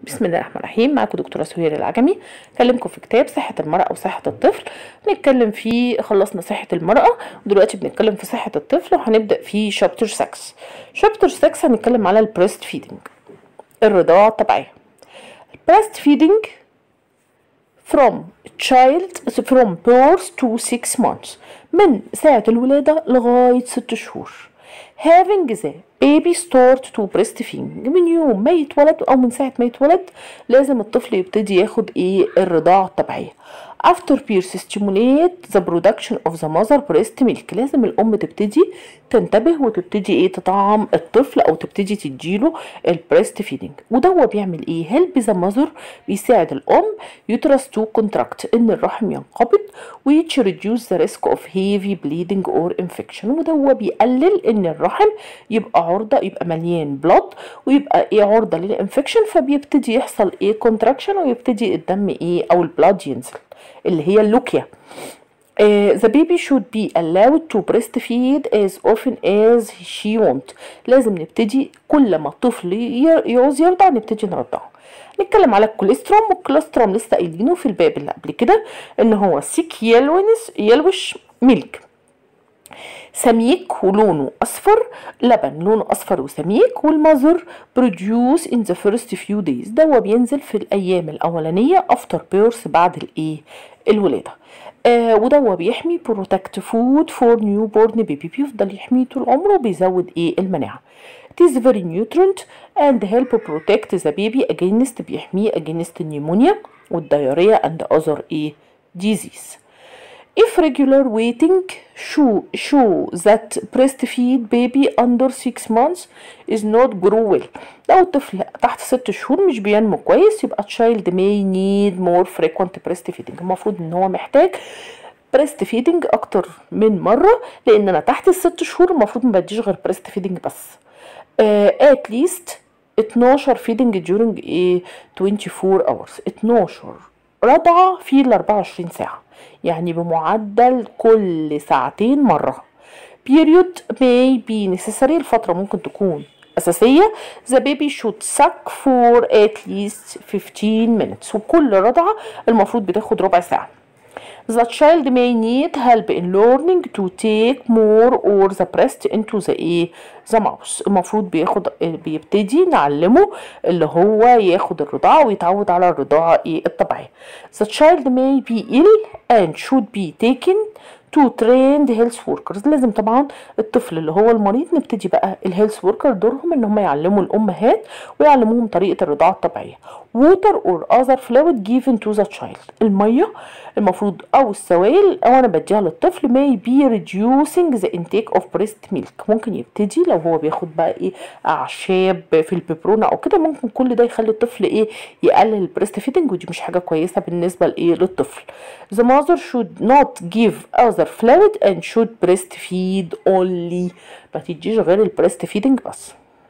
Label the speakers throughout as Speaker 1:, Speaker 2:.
Speaker 1: بسم الله الرحمن الرحيم معاكم دكتورة سهير العجمي اكلمكم في كتاب صحة المرأة وصحة الطفل هنتكلم فيه خلصنا صحة المرأة ودلوقتي بنتكلم في صحة الطفل وهنبدأ في شابتر 6 شابتر 6 هنتكلم على البريست فيدنج الرضاعة الطبيعية البريست فيدنج from child from birth to 6 months من ساعة الولادة لغاية 6 شهور having the baby start to breastfeeding من يوم ما يتولد او من ساعة ما يتولد لازم الطفل يبتدي ياخد ايه الرضاعة الطبيعية after birth stimulate the production of the mother breast milk لازم الام تبتدي تنتبه وتبتدي ايه تطعم الطفل او تبتدي تديله البريست فيدنج وده هو بيعمل ايه help the mother بيساعد الام uterus to contract ان الرحم ينقبض which reduce the risk of heavy bleeding or infection وده هو بيقلل ان الرحم يبقى عرضة يبقى مليان بلاد ويبقى ايه عرضة للانفكشن فبيبتدي يحصل ايه contraction ويبتدي الدم ايه او البلاد ينزل اللي هي اللوكيا Uh, the baby should be allowed to breastfeed as often as she want لازم نبتدي كل ما الطفل يعوز يرضع نبتدي نرضعه نتكلم على الكوليسترول والكوليسترول لسه قايلينه في الباب اللي قبل كده ان هو سيك يلونس يلوش ميلك سميك ولونه اصفر لبن لونه اصفر وسميك والمذر بروديوس ان ذا فيرست فيو دايز ده هو بينزل في الايام الاولانيه افتر بيرث بعد الايه الولاده آه وده هو بيحمي بروتكت فود فور نيو بورن بيبي بيفضل يحميه طول عمره وبيزود ايه المناعه It is very nutrient and help protect the baby against بيحميه against pneumonia والديارية and other ايه disease. If regular waiting show, show that breastfeed baby under 6 months is not grow well لو الطفل تحت 6 شهور مش بينمو كويس يبقى child may need more frequent breastfeeding المفروض ان هو محتاج بريست فيدنج اكتر من مره لان انا تحت الست شهور المفروض ما بديش غير بريست فيدنج بس ات ليست 12 فيدنج during ايه 24 hours 12 رضعه في ال 24 ساعه يعني بمعدل كل ساعتين مرة period may be necessary الفترة ممكن تكون أساسية the baby should suck for at least 15 minutes وكل رضعة المفروض بتاخد ربع ساعة The child may need help in learning to take more or the breast into the ايه the mouth المفروض بياخد بيبتدي نعلمه اللي هو ياخد الرضاعة ويتعود على الرضاعة ايه الطبيعية The child may be ill and should be taken to trained health workers لازم طبعا الطفل اللي هو المريض نبتدي بقى الهيلث وركر دورهم ان هم يعلموا الامهات ويعلموهم طريقه الرضاعه الطبيعيه water or other fluid given to the child الميه المفروض او السوائل او انا بديها للطفل may be reducing the intake of breast milk ممكن يبتدي لو هو بياخد بقى ايه اعشاب في الببرونه او كده ممكن كل ده يخلي الطفل ايه يقلل البريست فيدنج ودي مش حاجه كويسه بالنسبه لايه للطفل the mother should not give other fluid and should breastfeed only ما تديش غير البريست فيدنج بس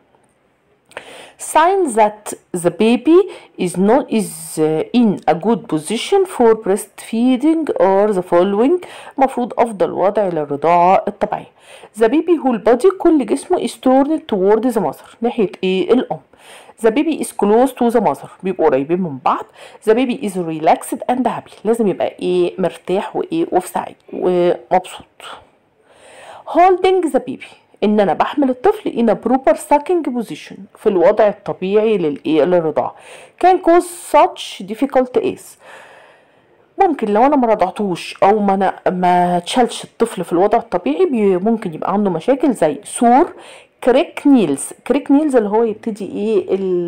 Speaker 1: signs that the baby is not is uh, in a good position for breastfeeding or the following المفروض افضل وضع للرضاعة الطبيعية the baby whole body كل جسمه is turned toward the mother ناحية ايه الام the baby is close to the mother بيبقوا قريبين من بعض the baby is relaxed and happy لازم يبقى ايه مرتاح وايه وفي سعيد ومبسوط holding the baby ان انا بحمل الطفل in a proper sucking position في الوضع الطبيعي للايه للرضاعه can cause such difficult is ممكن لو انا ما رضعتوش او ما أنا ما تشالش الطفل في الوضع الطبيعي ممكن يبقى عنده مشاكل زي سور كريك نيلز كريك نيلز اللي هو يبتدي ايه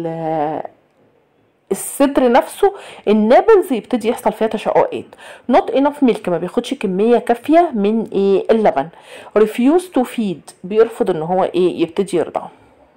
Speaker 1: الصدر نفسه النابلز يبتدي يحصل فيها تشققات نوت انف ميلك ما بياخدش كميه كافيه من ايه اللبن ريفيوز تو فيد بيرفض ان هو ايه يبتدي يرضع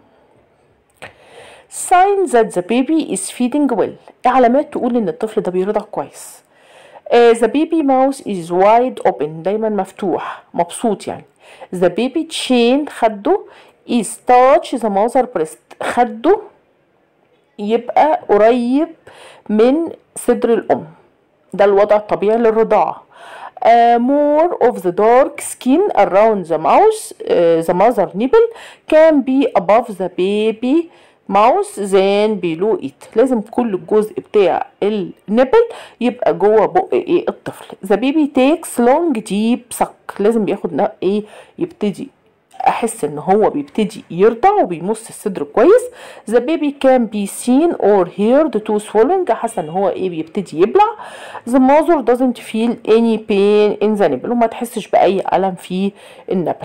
Speaker 1: sign that the baby is feeding well علامات تقول ان الطفل ده بيرضع كويس uh, the baby mouth is wide open دايما مفتوح مبسوط يعني the baby chain خده is touch the mother breast خده يبقى قريب من صدر الأم ده الوضع الطبيعي للرضاعة uh, more of the dark skin around the mouth uh, the mother nipple can be above the baby mouth than below it لازم كل الجزء بتاع النبل يبقى جوه بق ايه الطفل the baby takes long deep suck لازم بياخد نا- ايه يبتدي احس ان هو بيبتدي يرضع وبيمص الصدر كويس the baby can be seen or heard to swallowing حاسه ان هو ايه بيبتدي يبلع the mother doesn't feel any pain in the nipple وما تحسش باي الم في النبل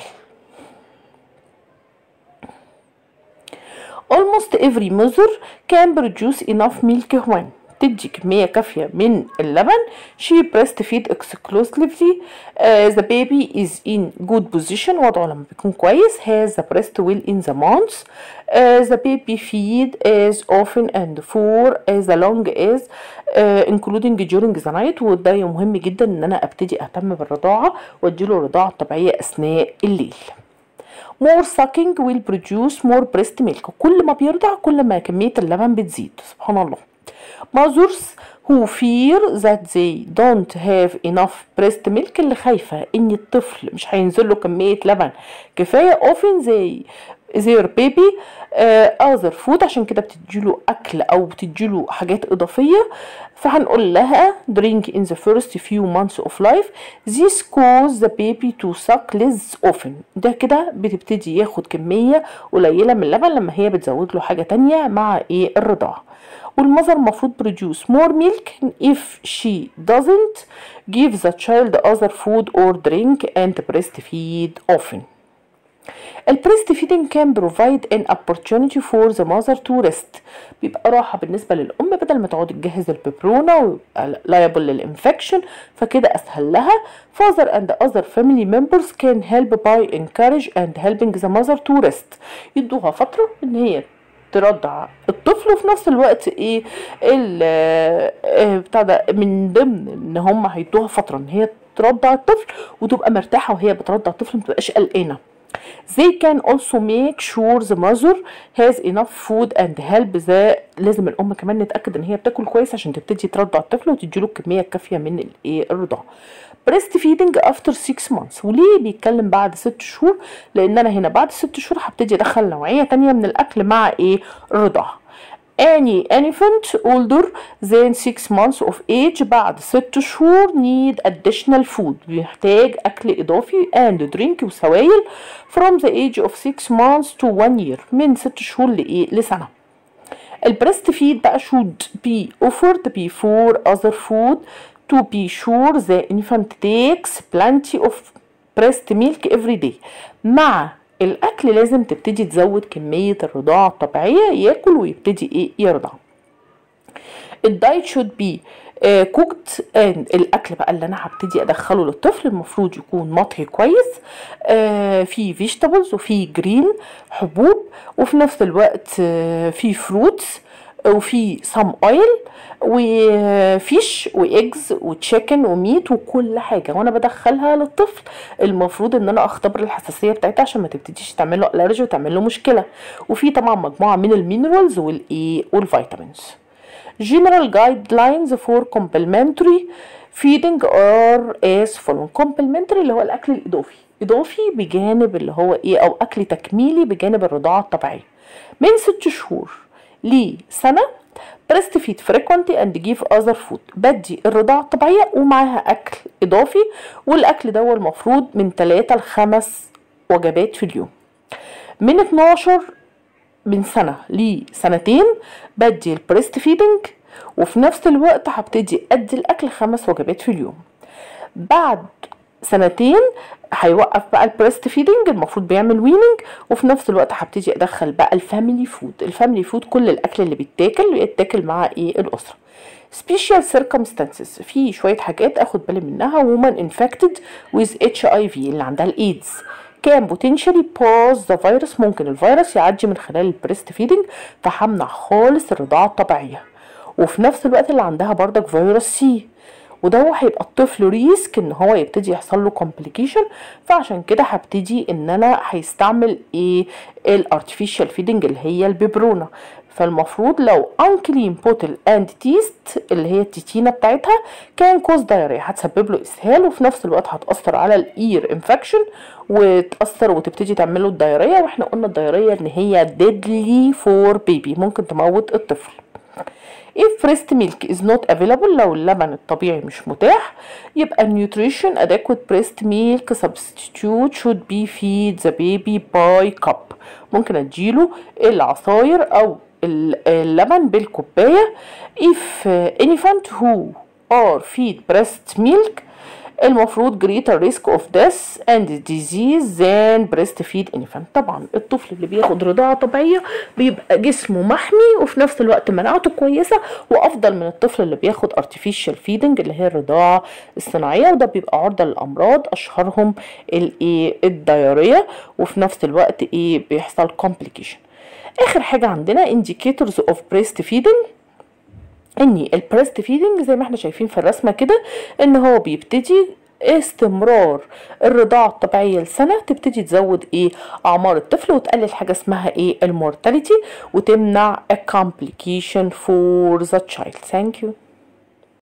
Speaker 1: almost every mother can produce enough milk when تدي كمية كافية من اللبن she breastfeed exclusively uh, the baby is in good position وضعه لما بيكون كويس has the breast well in the months uh, the baby feed as often and for as long as uh, including during the night وده مهم جدا ان انا ابتدي اهتم بالرضاعة واديله الرضاعة الطبيعية اثناء الليل more sucking will produce more breast milk كل ما بيرضع كل ما كمية اللبن بتزيد سبحان الله mothers who fear that they don't have enough breast milk اللي خايفة ان الطفل مش هينزل له كمية لبن كفاية often they their baby uh, other food عشان كده بتديله اكل او بتديله حاجات اضافية فهنقول لها drink in the first few months of life this cause the baby to suck less often ده كده بتبتدي ياخد كمية قليلة من اللبن لما هي بتزود له حاجة تانية مع ايه الرضاعة والمذر المفروض produce more milk if she doesn't give the child other food or drink and breastfeed often البريست فيدنج كان بروفايد ان opportunity فور ذا ماذر تو ريست بيبقى راحه بالنسبه للام بدل ما تقعد تجهز البيبرونه ويبقى liable للانفكشن فكده اسهل لها father and other family members can help by encourage and helping the mother to rest يدوها فتره ان هي ترضع الطفل وفي نفس الوقت ايه ال آه، بتاع ده من ضمن ان هم هيدوها فتره ان هي ترضع الطفل وتبقى مرتاحه وهي بترضع الطفل ما تبقاش قلقانه They can also make sure the mother has enough food and help the لازم الأم كمان نتأكد إن هي بتاكل كويس عشان تبتدي ترضع الطفل وتديله الكمية الكافية من الإيه الرضاعة. breast feeding after 6 months وليه بيتكلم بعد 6 شهور؟ لأن أنا هنا بعد 6 شهور هبتدي أدخل نوعية تانية من الأكل مع إيه الرضاعة. Any infant older than 6 months of age بعد 6 شهور need additional food بيحتاج أكل إضافي and drink وسوائل from the age of 6 months to 1 year من 6 شهور لإيه لسنة البريست فيد بقى should be offered before other food to be sure the infant takes plenty of breast milk every day مع الاكل لازم تبتدي تزود كميه الرضاعه الطبيعيه ياكل ويبتدي ايه يرضع الدايت شود بي كوكت الاكل بقى اللي انا هبتدي ادخله للطفل المفروض يكون مطهي كويس آه في فيجيتابلز وفي جرين حبوب وفي نفس الوقت آه في فروتس وفي سام اويل وفيش وايجز وتشيكن وميت وكل حاجه وانا بدخلها للطفل المفروض ان انا اختبر الحساسيه بتاعتها عشان ما تبتديش تعمل له الرجي وتعمل له مشكله وفي طبعا مجموعه من المينرالز والايه والفيتامينز general guidelines for complementary feeding are as following complementary اللي هو الاكل الاضافي اضافي بجانب اللي هو ايه او اكل تكميلي بجانب الرضاعه الطبيعيه من ست شهور لسنه بريست فيد فريكونتي اند جيف اذر فود بدي الرضاعه الطبيعيه ومعاها اكل اضافي والاكل ده المفروض من 3 ل 5 وجبات في اليوم من 12 من سنة لسنتين بدي البريست فيدنج وفي نفس الوقت هبتدي ادي الاكل خمس وجبات في اليوم بعد سنتين هيوقف بقى البريست فيدنج المفروض بيعمل ويننج وفي نفس الوقت هبتدي ادخل بقى الفاميلي فود الفاميلي فود كل الاكل اللي بيتاكل بيتاكل مع ايه الاسره سبيشال سيركمستانسز في شويه حاجات اخد بالي منها وومن انفكتد ويز اتش اي في اللي عندها الايدز كان بوتنشالي باز ذا فيروس ممكن الفيروس يعدي من خلال البريست فيدنج فهمنع خالص الرضاعه الطبيعيه وفي نفس الوقت اللي عندها بردك فيروس سي وده هيبقى الطفل ريسك ان هو يبتدي يحصل له كومبليكيشن فعشان كده هبتدي ان انا هيستعمل ايه الارتفيشال فيدنج اللي هي البيبرونه فالمفروض لو unclean bottle and teeth اللي هي التيتينة بتاعتها كان كوز دايريا هتسبب له اسهال وفي نفس الوقت هتأثر على الاير انفكشن وتأثر وتبتدي تعمل له الدايريا واحنا قلنا الدايريا ان هي deadly for baby ممكن تموت الطفل if breast milk is not available لو اللبن الطبيعي مش متاح يبقى nutrition adequate breast milk substitute should be feed the baby by cup ممكن اديله العصاير او اللبن بالكوباية if infant who are feed breast milk المفروض greater risk of death and disease than breastfeed infant طبعا الطفل اللي بياخد رضاعة طبيعية بيبقى جسمه محمي وفي نفس الوقت مناعته كويسة وافضل من الطفل اللي بياخد artificial feeding اللي هي الرضاعة الصناعية وده بيبقى عرضة للامراض اشهرهم الايه الديارية وفي نفس الوقت ايه بيحصل complication اخر حاجة عندنا indicators of breastfeeding ان البريست فيدنج زي ما احنا شايفين في الرسمه كده ان هو بيبتدي استمرار الرضاعة الطبيعية لسنة تبتدي تزود ايه اعمار الطفل وتقلل حاجة اسمها ايه المورتاليتي وتمنع a complication for the child thank you